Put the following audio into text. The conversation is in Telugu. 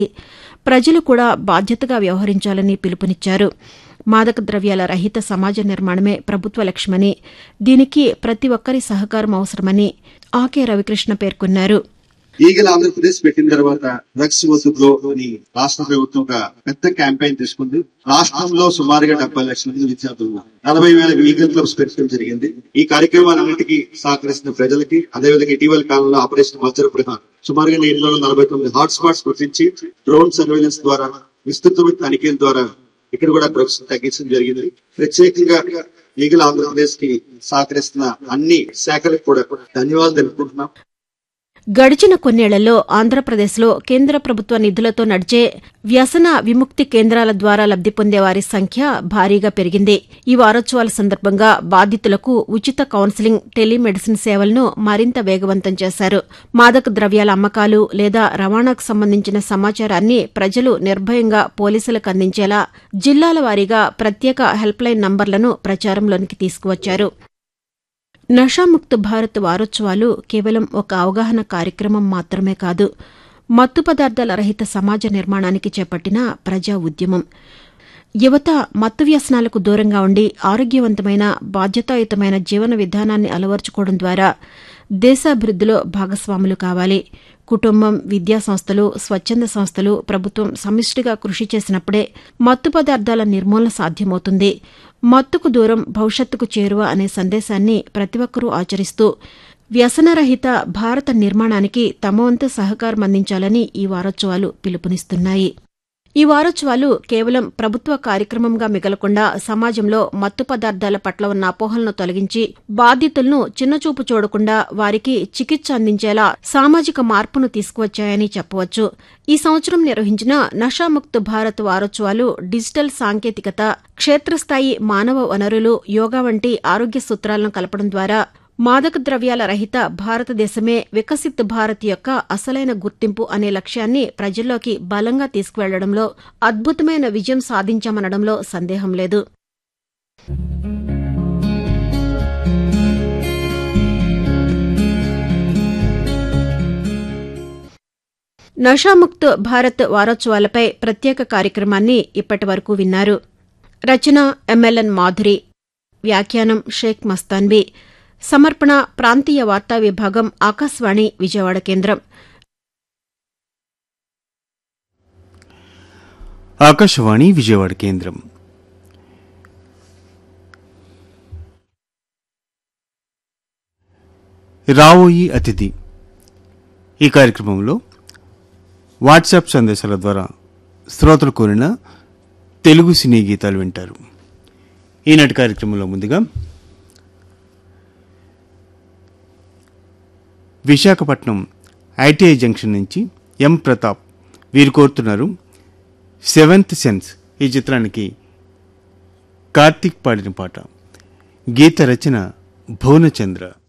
ప్రజలు కూడా బాధ్యతగా వ్యవహరించాలని పిలుపునిచ్చారు మాదక ద్రవ్యాల రహిత సమాజ నిర్మాణమే ప్రభుత్వ లక్ష్యమని దీనికి ప్రతి ఒక్కరి సహకారం అవసరమని ఆకే రవికృష్ణ పేర్కొన్నారు ఈగల్ ఆంధ్రప్రదేశ్ పెట్టిన తర్వాత డ్రగ్స్ వసూలు అని రాష్ట్ర ప్రభుత్వం ఒక పెద్ద క్యాంపెయిన్ తీసుకుంది రాష్ట్రంలో సుమారుగా డెబ్బై లక్షల మంది విద్యార్థులు నలభై వేల ఈగల్ క్లబ్స్ పెట్టడం జరిగింది ఈ కార్యక్రమాలన్నింటికి సహకరిస్తున్న ప్రజలకి అదేవిధంగా ఇటీవల కాలంలో ఆపరేషన్ మచ్చర ప్రధాన్ సుమారుగా నేటి వందల నలభై తొమ్మిది హాట్ స్పాట్స్ గుర్తించి డ్రోన్ సర్వేలెన్స్ ద్వారా విస్తృతమైన తనిఖీల ద్వారా ఇక్కడ కూడా డ్రగ్స్ తగ్గించడం జరిగింది ప్రత్యేకంగా ఈగల్ ఆంధ్రప్రదేశ్ కి సహకరిస్తున్న అన్ని శాఖలకు కూడా ధన్యవాదాలు తెలుపుకుంటున్నాం గడిచిన కొన్నేళ్లలో ఆంధ్రప్రదేశ్లో కేంద్ర ప్రభుత్వ నిధులతో నడిచే వ్యసన విముక్తి కేంద్రాల ద్వారా లబ్ది పొందే వారి సంఖ్య భారీగా పెరిగింది ఈ వారోత్సవాల సందర్భంగా బాధితులకు ఉచిత కౌన్సిలింగ్ టెలిమెడిసిన్ సేవలను మరింత వేగవంతం చేశారు మాదక ద్రవ్యాల అమ్మకాలు లేదా రవాణాకు సంబంధించిన సమాచారాన్ని ప్రజలు నిర్భయంగా పోలీసులకు అందించేలా జిల్లాల వారీగా ప్రత్యేక హెల్ప్లైన్ నంబర్లను ప్రచారంలోనికి తీసుకువచ్చారు నషాముక్త భారత్ వారోత్సవాలు కేవలం ఒక అవగాహన కార్యక్రమం మాత్రమే కాదు మత్తు పదార్థాల రహిత సమాజ నిర్మాణానికి చేపట్టిన ప్రజా ఉద్యమం యువత మత్తు వ్యసనాలకు దూరంగా ఉండి ఆరోగ్యవంతమైన బాధ్యతాయుతమైన జీవన విధానాన్ని అలవర్చుకోవడం ద్వారా దేశాభివృద్దిలో భాగస్వాములు కావాలి కుటుంబం విద్యా సంస్థలు స్వచ్ఛంద సంస్థలు ప్రభుత్వం సమిష్టిగా కృషి చేసినప్పుడే మత్తు పదార్థాల నిర్మూలన సాధ్యమవుతుంది మత్తుకు దూరం భవిష్యత్తుకు చేరువ అనే సందేశాన్ని ప్రతి ఒక్కరూ ఆచరిస్తూ వ్యసనరహిత భారత నిర్మాణానికి తమ వంతు సహకారం అందించాలని ఈ వారోత్సవాలు పిలుపునిస్తున్నాయి ఈ వారోత్సవాలు కేవలం ప్రభుత్వ కార్యక్రమంగా మిగలకుండా సమాజంలో మత్తు పదార్థాల పట్ల ఉన్న అపోహలను తొలగించి బాధితులను చిన్నచూపు చూడకుండా వారికి చికిత్స అందించేలా సామాజిక మార్పును తీసుకువచ్చాయని చెప్పవచ్చు ఈ సంవత్సరం నిర్వహించిన నషాముక్త భారత్ వారోత్సవాలు డిజిటల్ సాంకేతికత క్షేత్రస్థాయి మానవ వనరులు యోగా వంటి ఆరోగ్య సూత్రాలను కలపడం ద్వారా మాదక ద్రవ్యాల రహిత భారతదేశమే వికసిత్ భారత్ యొక్క అసలైన గుర్తింపు అనే లక్ష్యాన్ని ప్రజల్లోకి బలంగా తీసుకువెళ్లడంలో అద్భుతమైన విజయం సాధించామనడంలో సందేహం లేదు నషాముక్త్ భారత్ వారోత్సవాలపై ప్రత్యేక కార్యక్రమాన్ని ఇప్పటి వరకు విన్నారు రచన ఎంఎల్ఎన్ మాధురి వ్యాఖ్యానం షేక్ మస్తాన్బీ సమర్పణ ప్రాంతీయ వార్తా విభాగం ఆకాశవాణి విజయవాడ కేంద్రం ఆకాశవాణి విజయవాడ కేంద్రం రావోయి అతిథి ఈ కార్యక్రమంలో వాట్సాప్ సందేశాల ద్వారా శ్రోతలు కోరిన తెలుగు సినీ గీతాలు వింటారు ఈనాటి కార్యక్రమంలో ముందుగా విశాఖపట్నం ఐటీఐ జంక్షన్ నుంచి ఎం ప్రతాప్ వీరు కోరుతున్నారు సెవెంత్ సెన్స్ ఈ చిత్రానికి కార్తీక్ పాడిన పాట గీత రచన భువనచంద్ర